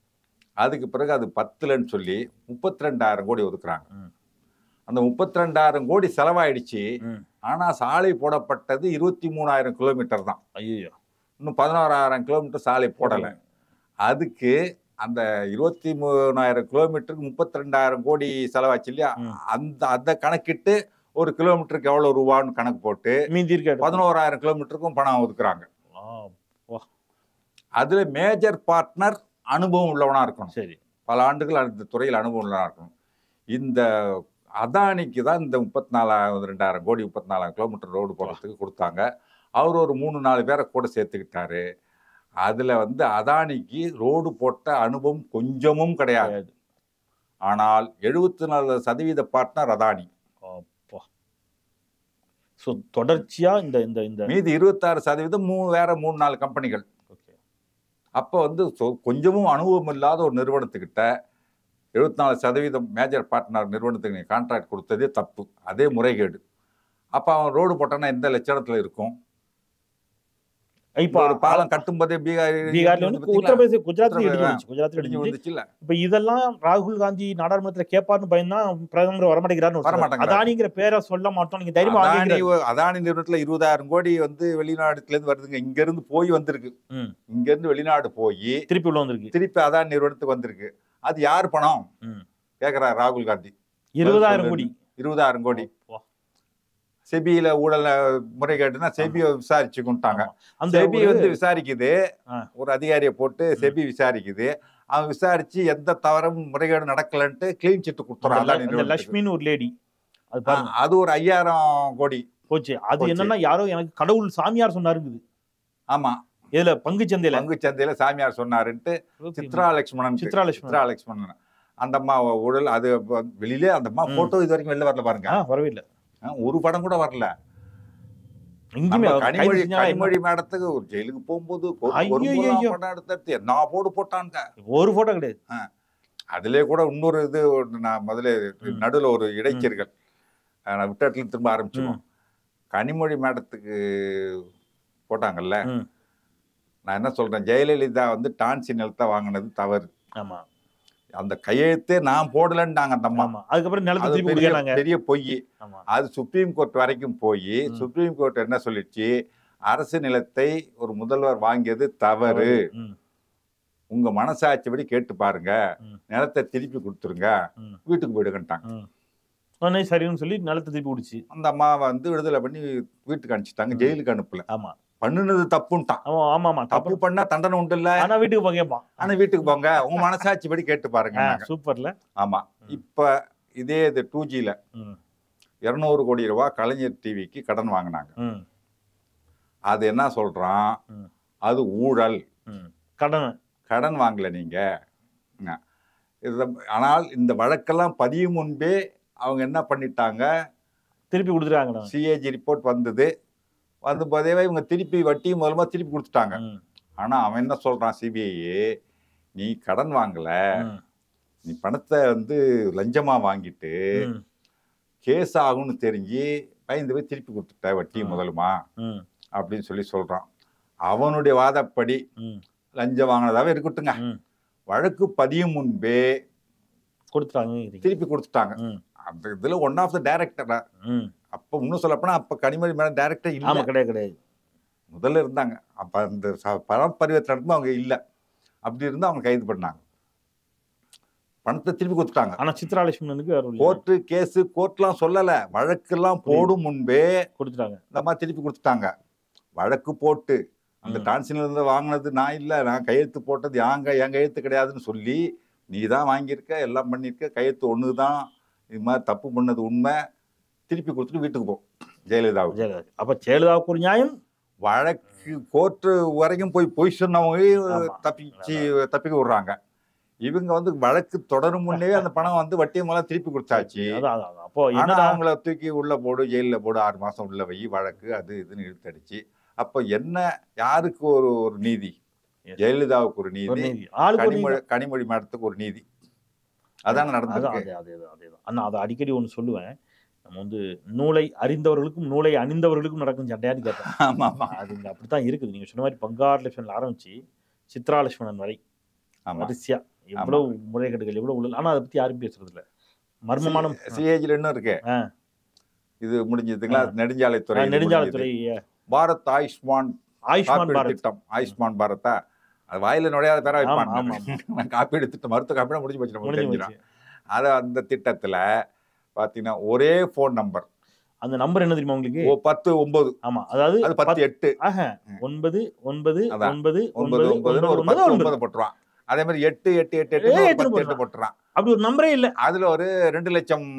அதுக்கு பிறகு அது பத்துலன்னு சொல்லி முப்பத்தி ரெண்டாயிரம் கோடி ஒதுக்குறாங்க ம். அந்த முப்பத்தி ரெண்டாயிரம் கோடி செலவாயிடுச்சு ம். ஆனா சாலை போடப்பட்டது இருபத்தி மூணாயிரம் கிலோமீட்டர் தான் ஐயோ இன்னும் பதினோராயிரம் கிலோமீட்டர் சாலை போடலை அதுக்கு அந்த இருபத்தி மூணாயிரம் கிலோமீட்டருக்கு முப்பத்தி ரெண்டாயிரம் கோடி செலவாச்சு இல்லையா ம். அந்த அதை கணக்கிட்டு ஒரு கிலோமீட்டருக்கு எவ்வளவு ரூபான்னு கணக்கு போட்டு மீதி இருக்க பதினோராயிரம் கிலோமீட்டருக்கும் பணம் ஒதுக்குறாங்க ஆ, அதுல மேஜர் பார்ட்னர் அனுபவம் உள்ளவனா இருக்கணும் சரி பல ஆண்டுகள் அந்த துறையில் அனுபவம் உள்ளவனா இருக்கணும் இந்த அதானிக்கு தான் இந்த முப்பத்தி நாலாயிரம் ரெண்டாயிரம் கோடி முப்பத்தி நாலாயிரம் கிலோமீட்டர் ரோடு போடுறதுக்கு கொடுத்தாங்க அவர் ஒரு மூணு நாலு பேரை கூட சேர்த்துக்கிட்டாரு அதுல வந்து அதானிக்கு ரோடு போட்ட அனுபவம் கொஞ்சமும் கிடையாது கிடையாது. ஆனால் எழுபத்தி நாலு சதவீத பார்ட்னர் அதானி அப்பா ஸோ தொடர்ச்சியா இந்த இந்த இந்த மீதி இருபத்தாறு சதவீதம் மூணு வேற மூணு நாலு கம்பெனிகள் ஓகே அப்போ வந்து சொ- கொஞ்சமும் அனுபவம் இல்லாத ஒரு நிறுவனத்துக்கிட்ட எழுபத்தி நாலு சதவீதம் மேஜர் பார்ட்னர் நிறுவனத்துக்கு நீ கான்ட்ராக்ட் கொடுத்ததே தப்பு அதே முறைகேடு அப்போ அவன் ரோடு போட்டான்னா எந்த லட்சணத்தில் இருக்கும் இப்போ ஒரு பாலம் கட்டும்போதே பீகார் பீகார்ல வந்து உத்தரப்பிரதேச குஜராத்ல இடிஞ்சு உத்தரப்பிரதேச- வந்துச்சு குஜராத்ல இடிஞ்சு இடிஞ்சு வந்துச்சுல்ல இப்ப இதெல்லாம் ராகுல் காந்தி நாடாளுமன்றத்துல கேட்பார்னு பயந்தான் பிரதமர் வரமாட்டேங்கிறாருன்னு ஒரு வரமாட்டேங்கிறாரு. அதானிங்கிற பேரை சொல்ல மாட்டோம் நீங்க தைரியமா அதானி வாங்கிக்கிறாரு. அதானி நிறுவனத்துல இருபதாயிரம் கோடி வந்து வெளிநாட்டுல இருந்து வருதுங்க இங்க இருந்து போய் வந்திருக்கு ம். இங்க இருந்து வெளிநாடு போய் திருப்பி உள்ள வந்திருக்கு திருப்பி அதானி நிறுவனத்துக்கு வந்திருக்கு அது யார் பணம் ம். கேக்குறாரு ராகுல் காந்தி இருபதாயிரம் கோடி இருபதாயிரம் கோடி வா. செபியில ஊழல முறைகேடுனா செபியை விசாரிச்சுக்கிட்டாங்க ஆமா. அந்த செபி ஒரு- வந்து விசாரிக்குது ஆ. ஒரு அதிகாரியை போட்டு செபி விசாரிக்குது அவன் விசாரிச்சு எந்த தவறும் முறைகேடு நடக்கலன்ட்டு கிளீன் சிட்டு கொடுத்துறான் அந்த அதானி அந்த நிறுவனத்துக்கு. லட்சுமின்னு ஒரு லேடி அது பாருங்க ஆ, அது ஒரு ஐயாயிரம் கோடி போச்சு அது போச்சு. என்னன்னா யாரோ எனக்கு கடவுள் சாமியார் சொன்னாருங்குது ஆமா இதுல பங்கு சந்தையில பங்கு சந்தையில சாமியார் சொன்னாருன்ட்டு சித்ரா லட்சுமணன் சித்ரா லட்சுமணன். சித்ரா லட்சுமணன் அந்த அம்மா ஊழல் அது அப்ப வெளியிலே அந்த அம்மா ம். போட்டோ இது வரைக்கும் வெளில வரல பாருங்க ஆ, வரவே இல்ல ஆ, ஒரு படம் கூட வரல எங்கேயுமே நம்ம அவர் கைது கனிமொழி செஞ்சாலும் கனிமொழி மேடத்துக்கு ஒரு ஜெயிலுக்கு போகும்போது ஒரு- ஒரு ஐயோ, முறை ஐயோ. படம் எடுத்து என்ன போடு போட்டாங்க ஒரு போட்டோ கிடையாது அதுலயே கூட இன்னொரு இது ஒண்ணு நான் முதல்ல ம். நடுவுல ஒரு இடைச்செருகள் அஹ் நான் விட்ட இடத்துல திரும்ப ஆரம்பிச்சிருவோம் ம். கனிமொழி மேடத்துக்கு போட்டாங்கல்ல ம். நான் என்ன சொல்றேன் ஜெயலலிதா வந்து டான்சி நிலத்தை வாங்கினது தவறு ஆமா அந்த கையெழுத்தே நான் போடலன்ட்டாங்க அந்த அம்மா ஆமா அதுக்கப்புறம் நிலத்தை அது திருப்பி பெரிய கொடுக்கறாங்க பெரிய பொய் ஆமா அது சுப்ரீம் கோர்ட் வரைக்கும் போய் ம். சுப்ரீம் கோர்ட் என்ன சொல்லிச்சு அரசு நிலத்தை ஒரு முதல்வர் வாங்கியது தவறு ம், உங்க மனசாட்சிப்படி கேட்டு பாருங்க ம். நிலத்தை திருப்பி கொடுத்துருங்க ம். வீட்டுக்கு போயிடுங்கன்ட்டாங்க ம். உடனே சரின்னு சொல்லி நிலத்தை திருப்பி குடிச்சு அந்த அம்மாவை வந்து விடுதலை பண்ணி வீட்டுக்கு அனுப்பிச்சிட்டாங்க ம். ஜெயிலுக்கு அனுப்பல ஆமா பண்ணுனது தப்புன்ட்டான் ஆமா ஆமா ஆமா தப்பு தப்பு பண்ணா தண்டனை உண்டு இல்ல ஆனா வீட்டுக்கு போக கேட்பான் ஆனா வீட்டுக்கு போங்க உங்க மனசாட்சிப்படி கேட்டு பாருங்க ஆ, சூப்பர்ல ஆமா ம். இப்ப இதே இது டூ ஜில ம், இருநூறு கோடி ரூபாய் கலைஞர் டிவிக்கு கடன் வாங்கினாங்க ம், அது என்ன சொல்றான் ம். அது ஊழல் ம். கடன் கடன் வாங்கல நீங்க என்ன? இது ஆனால் இந்த வழக்கெல்லாம் பதியும் முன்பே அவங்க என்ன பண்ணிட்டாங்க திருப்பி கொடுத்துருக்காங்க சிஏஜி ரிப்போர்ட் வந்தது வந்த போதே இவங்க திருப்பி வட்டி மூலமா திருப்பி கொடுத்துட்டாங்க ஆனா அவன் என்ன சொல்றான் சிபிஐ நீ கடன் வாங்கல நீ பணத்தை வந்து லஞ்சமா வாங்கிட்டு கேஸ் ஆகும்னு தெரிஞ்சு பயந்து போய் திருப்பி கொடுத்துட்ட வட்டி ம். முதலுமா அப்படின்னு சொல்லி சொல்றான் அவனுடைய வாதப்படி லஞ்சம் வாங்கினதாவே இருக்கட்டுங்க வழக்கு பதியும் முன்பே கொடுத்துட்டாங்க திருப்பி கொடுத்துட்டாங்க அந்த இதுல ஒன் ஆஃப் த டைரக்டர் அப்ப இன்னும் சொல்லப்போனா அப்ப கனிமொழி மேடம் டைரக்டர் ஆமா இல்ல கிடையாது கிடையாது முதல்ல இருந்தாங்க அப்ப அந்த ச- பணம் பரிவர்த்தனை நடக்கும்போது அவங்க இல்ல அப்படி இருந்து அவங்க கைது பண்ணாங்க பணத்தை திருப்பி கொடுத்துட்டாங்க ஆனா சித்ரா லட்சுமணனுக்கு வேற ஒரு கோர்ட்டு கேஸ் கோர்ட்லாம் சொல்லல வழக்கெல்லாம் போடும் முன்பே கொடுத்துட்டாங்க இந்த மாதிரி திருப்பி கொடுத்துட்டாங்க வழக்கு போட்டு அந்த ம். டான்சில் இருந்து வாங்கினது நான் இல்லை நான் கையெழுத்து போட்டது யாங்க என் கையெழுத்து கிடையாதுன்னு சொல்லி நீ தான் வாங்கியிருக்க எல்லாம் பண்ணியிருக்க கையெழுத்து ஒன்று தான் இது மாதிரி தப்பு பண்ணது உண்மை திருப்பி கொடுத்துட்டு வீட்டுக்கு போ ஜெயலலிதாவுக்கு ஜெயலலிதா அப்ப ஜெயலலிதாவுக்கு ஒரு நியாயம் வழக்கு கோர்ட்டு வரைக்கும் போய் பொய் சொன்னவங்க ஆமா. தப்பிச்சு தப்பிக்க விடுறாங்க இவங்க வந்து வழக்கு தொடரும் முன்னே அந்த பணம் வந்து வட்டி மூலம் திருப்பி கொடுத்தாச்சு அதான் அதான், அதான். அப்போ ஆனா என்னடா அவங்கள தூக்கி உள்ள போடு ஜெயில்ல போடு ஆறு மாசம் உள்ள வை வழக்கு அது இதுன்னு இழுத்தடிச்சு அப்ப என்ன யாருக்கு ஒரு ஒரு நீதி Yes. ஜெயலலிதாவுக்கு ஒரு ஒரு நீதி நீதி. ஆளுக்கு ஒரு நீதி. கனிமொழி கனிமொழி மேடத்துக்கு ஒரு நீதி அதான் அதான் நடந்திருக்கு அதே அதே தான், அதே தான் அண்ணா அதை அடிக்கடி ஒன்று சொல்லுவேன் நம்ம வந்து நூலை அறிந்தவர்களுக்கும் நூலை அணிந்தவர்களுக்கும் நடக்கும் சண்டையான்னு கேட்டேன் ஆமா ஆமா அது இங்க அப்படித்தான் இருக்குது நீங்க சொன்ன மாதிரி பங்கார் லட்சுமணன் ஆரம்பிச்சு சித்ரா லட்சுமணன் வரை ஆமா வரிசையா எவ்வளவு முறைகேடுகள் எவ்வளவு உள்ள ஆனா அதை பத்தி யாரும் பேசுறது இல்ல மர்மமான சிஏஜில இன்னும் இருக்கு ஆ. இது முடிஞ்சதுங்களா ஆ. நெடுஞ்சாலைத்துறை இது நெடுஞ்சாலைத்துறை முடிஞ்சது. பாரத் ஆயுஷ்மான் ஆயுஷ்மான் காப்பீடு பாரத் திட்டம் ஆயுஷ்மான் பாரதா அது வாயில நுழையாத பேரா ஆமா வைப்பாங்க ஆமா ஆமா. நான் காப்பீடு திட்டம் மருத்துவ காப்பீடு முடிஞ்சு போச்சு நமக்கு முடிஞ்சு தெரிஞ்சிடும் போச்சு அது அந்த திட்டத்துல பாத்தீங்கன்னா ஒரே ஃபோன் நம்பர் அந்த நம்பர் என்ன தெரியுமா உங்களுக்கு ஓ பத்து ஒன்பது ஆமா அதாவது அது பத்து எட்டு ஆஹா, ஒன்பது ஒன்பது அதான். ஒன்பது ஒன்பது ஒன்பது ஒன்பதுன்னு ஒரு ஒன்பது பத்து ஒன்பது ஒன்பது போட்டுருவான் அதே மாதிரி எட்டு எட்டு எட்டு ஏய், எட்டு எட்டுன்னு பத்து எட்டு போட்டுறான் அப்படி ஒரு நம்பரே இல்ல அதுல ஒரு ரெண்டு லட்சம்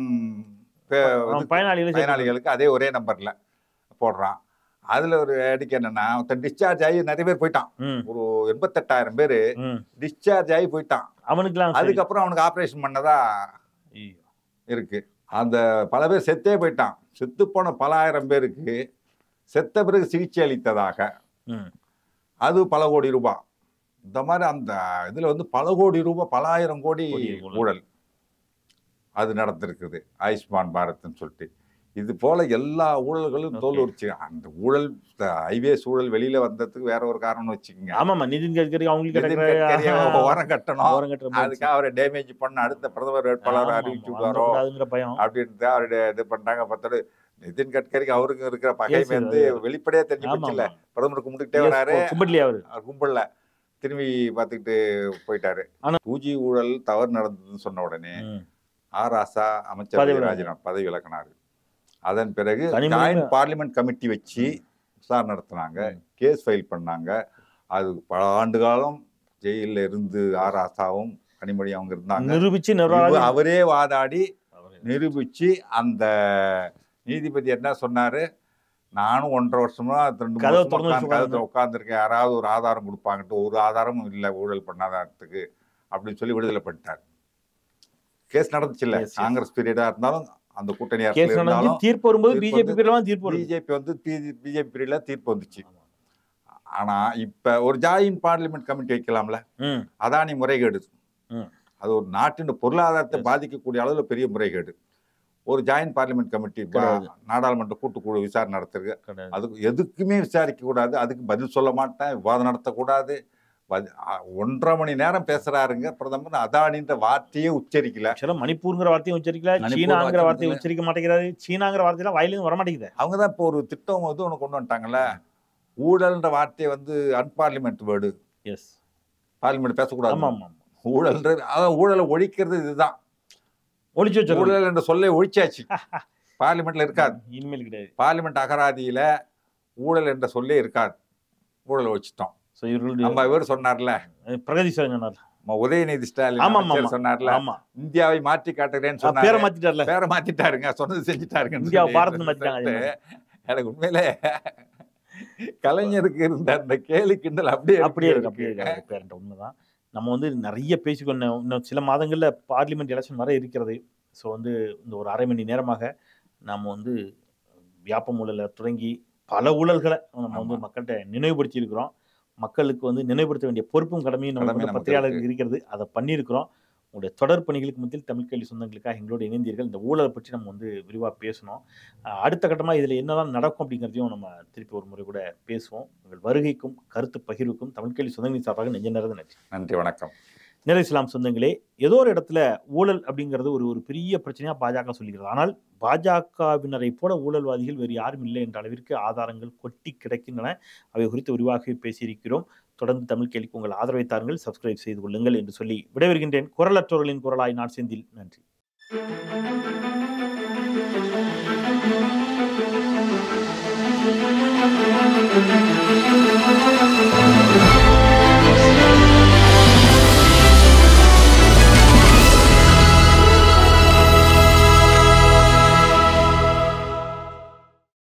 பே- அவன் இதுக்கு பயனாளிகளை சேர்த்து- பயனாளிகளுக்கு அதே ஒரே நம்பர்ல போடுறான் அதுல ஒரு அடிக்க என்னன்னா ஒருத்தன் டிஸ்சார்ஜ் ஆகி நிறைய பேர் போயிட்டான் ம், ஒரு எண்பத்தெட்டாயிரம் பேர் ம். டிஸ்சார்ஜ் ஆகி போயிட்டான் அவனுக்கெல்லாம் சரி. அதுக்கப்புறம் அவனுக்கு ஆபரேஷன் பண்ணதா ஐயோ. இருக்கு அந்த பல பேர் செத்தே போயிட்டான் செத்து போன பல ஆயிரம் பேருக்கு செத்த பிறகு சிகிச்சை அளித்ததாக ம். அது பல கோடி ரூபாய் இந்த மாதிரி அந்த இதுல வந்து பல கோடி ரூபாய் பல ஆயிரம் கோடி கோடி ஊழல். ஊழல் அது நடந்திருக்குது ஆயுஷ்மான் பாரத்னு சொல்லிட்டு இது போல எல்லா ஊழல்களும் Okay. தோல் உரிச்சு அந்த ஊழல் ஹைவேஸ் ஊழல் வெளியில வந்ததுக்கு வேற ஒரு காரணம்னு வச்சுக்கோங்க ஆமாமா நிதின் கட்கரி அவங்களுக்கு நிதின் கிடைக்கிற கட்கரியை ஓரம் கட்டணும் ஓரம் கட்டுற மாதிரி அதுக்காக அவரை டேமேஜ் பண்ண அடுத்த பிரதமர் வேட்பாளர் ஆமா, அறிவிச்சு ஆமா, விடுவாரோ வந்துடக்கூடாதுங்கிற பயம் அப்படின்ட்டு அவருடைய இது பண்றாங்க பார்த்தோடு நிதின் கட்கரிக்கு அவருக்கு இருக்கிற பகை Yes, வந்து அது- வெளிப்படையா தெரிஞ்சு ஆமா போச்சுல்ல பிரதமர் கும்பிட்டுக்கிட்டே Yes, வராரு கும்பிடலையா அவரு அவர் கும்பல்ல திரும்பி பார்த்துக்கிட்டு போயிட்டாரு ஆனா- டூ ஜி ஊழல் தவறு நடந்ததுன்னு சொன்ன உடனே ம். ஆர் ராசா அமைச்சர் பதவி ராஜினாமா பதவி விலக்கினாரு அதன் பிறகு கனிமொழி- ஜாயின்ட் பார்லிமெண்ட் கமிட்டி வச்சு விசாரணை நடத்தினாங்க ம். கேஸ் ஃபைல் பண்ணாங்க அது பல ஆண்டு காலம் ஜெயில்ல இருந்து ஆர் ராசாவும் கனிமொழி அவங்க இருந்தாங்க நிரூபிச்சு இவ- நிர்வாகம் அவரே வாதாடி நிரூபிச்சு அந்த நீதிபதி என்ன சொன்னாரு நானும் ஒன்றரை வருஷமா ரெண்டு மூணு கதவை வருஷமா திறந்து வச்சு உட்கார்ந்து கதவை உட்கார்ந்துருக்கேன் யாராவது ஒரு ஆதாரம் கொடுப்பாங்கட்டு ஒரு ஆதாரமும் இல்லை ஊழல் பண்ணாததுக்கு அப்படின்னு சொல்லி விடுதலை பண்ணிட்டார் கேஸ் நடந்துச்சு இல்ல Yes, yes. காங்கிரஸ் பீரியடா இருந்தாலும் அந்த கூட்டணி கேஸ் அரசுல நடந்து இருந்தாலும் தீர்ப்பு வரும்போது தீர்ப்பு பிஜேபி வந்து- பேர்லாம் தீர்ப்பு வருது பிஜேபி வந்து பிஜேபி பீரியட்ல தீர்ப்பு வந்துச்சு ஆனா இப்ப ஒரு ஜாயின் பார்லிமெண்ட் கமிட்டி வைக்கலாம்ல ம் அதானி முறைகேடு ம். அது ஒரு நாட்டின் பொருளாதாரத்தை Yes. பாதிக்கக்கூடிய அளவுல பெரிய முறைகேடு ஒரு ஜாயின்ட் பார்லிமெண்ட் கமிட்டி கிடையாது. நாடாளுமன்ற கூட்டுக்குழு விசாரணை நடத்துறது கிடையாது அதுக்கு எதுக்குமே விசாரிக்க கூடாது அதுக்கு பதில் சொல்ல மாட்டேன் விவாதம் நடத்தக்கூடாது பதி- அ- ஒன்றரை மணி நேரம் பேசுறாருங்க பிரதமர் அதானின்ற வார்த்தையே உச்சரிக்கல ஆக்சுவலா மணிப்பூருங்கிற வார்த்தையை உச்சரிக்கல மணிப்பூர் சீனாங்கிற வார்த்தை வார்த்தையை வந்து- உச்சரிக்க மாட்டேங்கிறாரு சீனாங்கிற வார்த்தையெல்லாம் வாயிலிருந்து வர மாட்டேங்குது அவங்க தான் இப்போ ஒரு திட்டம் வந்து ஒன்று கொண்டு வந்துட்டாங்கல்ல ஊழல்ன்ற வார்த்தையை வந்து அன்பார்லிமெண்ட் வேர்டு எஸ் பார்லிமெண்ட் பேசக்கூடாது ஆமா ஆமா ஆமா. ஊழல்ன்றது அதான் ஊழலை ஒழிக்கிறது இதுதான் ஒளிச்சு வச்சிருக்கோம் ஊழல் என்ற சொல்லை ஒழிச்சாச்சு பார்லிமெண்ட்ல இருக்காது இனிமேல் கிடையாது பார்லிமெண்ட் அகராதியில ஊழல் என்ற சொல்லே இருக்காது ஊழல் ஒழிச்சிட்டோம் ஸோ இவர்களுடைய நம்ம இவர் சொன்னார்ல பிரகதீஸ்வரன் சொன்னார் நம்ம உதயநிதி ஸ்டாலின் ஆமா, ஆமா, அமைச்சர் ஆமா. சொன்னார்ல ஆமா இந்தியாவை மாற்றி காட்டுகிறேன்னு ஆ, பேரை சொன்னாரு மாத்திட்டார்ல பேரை மாத்திட்டாருங்க சொன்னது செஞ்சுட்டாருங்க இந்தியாவை பாரத்னு மாத்திட்டாங்க, அதே மாதிரி. எனக்கு உண்மையிலே கலைஞருக்கு இருந்த அந்த கேலி கிண்டல் அப்படியே அப்படியே இருக்கு அப்படியே இருக்கு அவர் பேரண்ட் உண்மைதான் நம்ம வந்து நிறைய பேசிக்கொண்ட இன்னும் சில மாதங்கள்ல பார்லிமெண்ட் எலெக்ஷன் வர இருக்கிறது ஸோ வந்து இந்த ஒரு அரை மணி நேரமாக நாம் வந்து வியாபம் ஊழல தொடங்கி பல ஊழல்களை நம்ம வந்து ஆமா. மக்கள்கிட்ட நினைவுபடுத்தி இருக்கிறோம் மக்களுக்கு வந்து நினைவுபடுத்த வேண்டிய பொறுப்பும் கடமையும் நமக்கு கடமை வந்து நமக்கு பத்திரிகையாளருக்கு இருக்கிறது அதை பண்ணியிருக்கிறோம் உங்களுடைய தொடர் பணிகளுக்கு மத்தியில் தமிழ் கல்வி சொந்தங்களுக்காக எங்களோடு இணைந்தீர்கள் இந்த ஊழலை பற்றி நம்ம வந்து விரிவாக பேசணும் அஹ் அடுத்த கட்டமாக இதில் என்னதான் நடக்கும் அப்படிங்கிறதையும் நம்ம திருப்பி ஒரு முறை கூட பேசுவோம் உங்கள் வருகைக்கும் கருத்து பகிர்வுக்கும் தமிழ் கல்வி சொந்தங்களின் சார்பாக நெஞ்ச நிறைந்த நன்றி நன்றி வணக்கம் நிறை இஸ்லாம் சொந்தங்களே ஏதோ ஒரு இடத்துல ஊழல் அப்படிங்கிறது ஒரு ஒரு பெரிய பிரச்சனையா பாஜக சொல்லுகிறது ஆனால் பாஜகவினரை போல ஊழல்வாதிகள் வேறு யாரும் இல்லை என்ற அளவிற்கு ஆதாரங்கள் கொட்டி கிடக்கின்றன அவை குறித்து விரிவாக பேசியிருக்கிறோம் தொடர்ந்து தமிழ் கேள்விக்கு உங்கள் ஆதரவை தாருங்கள் சப்ஸ்கிரைப் செய்து கொள்ளுங்கள் என்று சொல்லி விடைபெறுகின்றேன் குரலற்றவர்களின் குரலாய் நான் செந்தில் நன்றி Thank you.